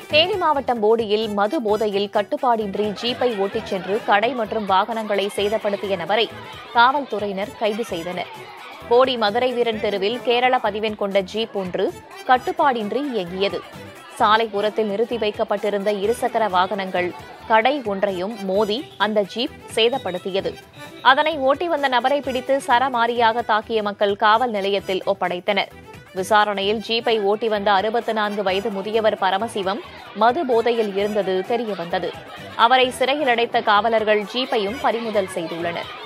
தேனி மாவட்டம் போடியில் மது போதையில் கட்டுப்பாடின்றி ஜீப்பை ஓட்டிச் சென்று கடை மற்றும் வாகனங்களை சேதப்படுத்திய நபரை காவல்துறையினர் கைது செய்தனர் போடி மதுரை வீரன் தெருவில் கேரள பதிவெண் கொண்ட ஜீப் ஒன்று கட்டுப்பாடின்றி இயங்கியது சாலை புறத்தில் நிறுத்தி வைக்கப்பட்டிருந்த இருசக்கர வாகனங்கள் கடை ஒன்றையும் மோதி அந்த ஜீப் சேதப்படுத்தியது அதனை ஓட்டி வந்த நபரை பிடித்து சரமாரியாக தாக்கிய மக்கள் காவல் நிலையத்தில் ஒப்படைத்தனர் விசாரணையில் ஜீப்பை ஓட்டி வந்த அறுபத்தி நான்கு வயது முதியவர் பரமசிவம் மது போதையில் இருந்தது தெரியவந்தது அவரை சிறையில் அடைத்த காவலர்கள் ஜீப்பையும் பறிமுதல் செய்துள்ளனர்